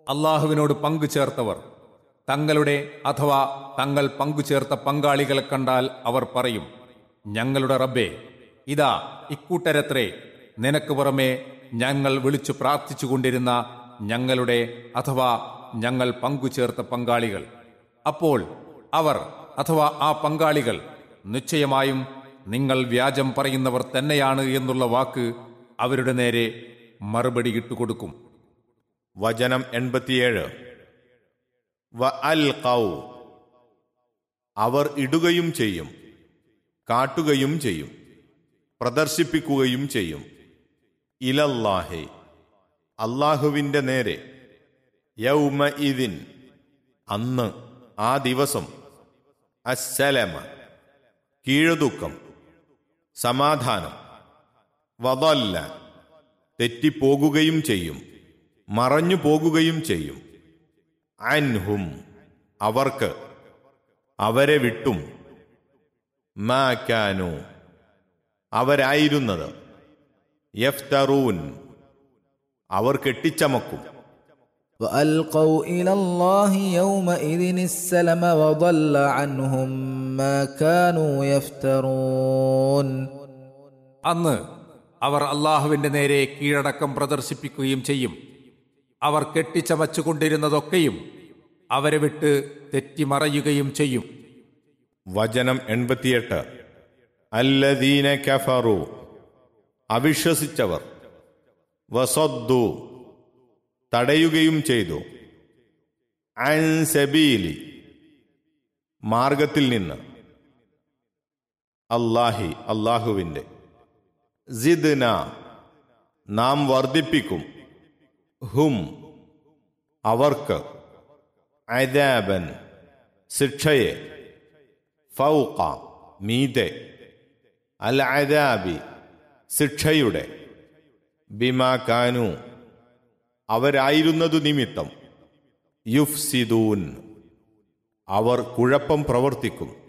അള്ളാഹുവിനോട് പങ്കു ചേർത്തവർ തങ്ങളുടെ അഥവാ തങ്ങൾ പങ്കുചേർത്ത പങ്കാളികളെ കണ്ടാൽ അവർ പറയും ഞങ്ങളുടെ റബ്ബേ ഇതാ ഇക്കൂട്ടരത്രേ നിനക്ക് പുറമെ ഞങ്ങൾ വിളിച്ചു പ്രാർത്ഥിച്ചുകൊണ്ടിരുന്ന ഞങ്ങളുടെ അഥവാ ഞങ്ങൾ പങ്കുചേർത്ത പങ്കാളികൾ അപ്പോൾ അവർ അഥവാ ആ പങ്കാളികൾ നിശ്ചയമായും നിങ്ങൾ വ്യാജം പറയുന്നവർ തന്നെയാണ് എന്നുള്ള വാക്ക് അവരുടെ നേരെ മറുപടി ഇട്ടുകൊടുക്കും വചനം എൺപത്തിയേഴ് വ അൽ കൗ അവർ ഇടുകയും ചെയ്യും കാട്ടുകയും ചെയ്യും പ്രദർശിപ്പിക്കുകയും ചെയ്യും ഇലല്ലാഹെ അള്ളാഹുവിൻ്റെ നേരെ യൗമ ഇതിൻ അന്ന് ആ ദിവസം അസ്സലമ കീഴതുക്കം സമാധാനം വതല്ല തെറ്റിപ്പോകുകയും ചെയ്യും മറഞ്ഞു പോകുകയും ചെയ്യും അൻഹും അവർക്ക് അവരെ വിട്ടും മാക്കാനു അവരായിരുന്നത് യഫ്തറൂൻ അവർ കെട്ടിച്ചമക്കും وألقوا إلى الله يومئذ السلم وضل عنهم ما كانوا يفترون അന്ന് അവർ അള്ളാഹുവിന്റെ നേരെ കീഴടക്കം പ്രദർശിപ്പിക്കുകയും ചെയ്യും അവർ കെട്ടിച്ചമച്ചുകൊണ്ടിരുന്നതൊക്കെയും അവരെ വിട്ട് തെറ്റിമറയുകയും ചെയ്യും വചനം എൺപത്തിയെട്ട് അല്ലദീന കഫറു അവിശ്വസിച്ചവർ വസദ്ദു തടയുകയും ചെയ്തു അൻ സബീലി മാർഗത്തിൽ നിന്ന് അല്ലാഹി അള്ളാഹുവിൻ്റെ സിദ്ന നാം വർദ്ധിപ്പിക്കും ഹും അവർക്ക് അദാബൻ ശിക്ഷയെ ഫൗക മീതെ അൽ അദാബി ശിക്ഷയുടെ ബിമാ കാനു അവരായിരുന്നതു നിമിത്തം യുഫ്സിദൂൻ അവർ കുഴപ്പം പ്രവർത്തിക്കും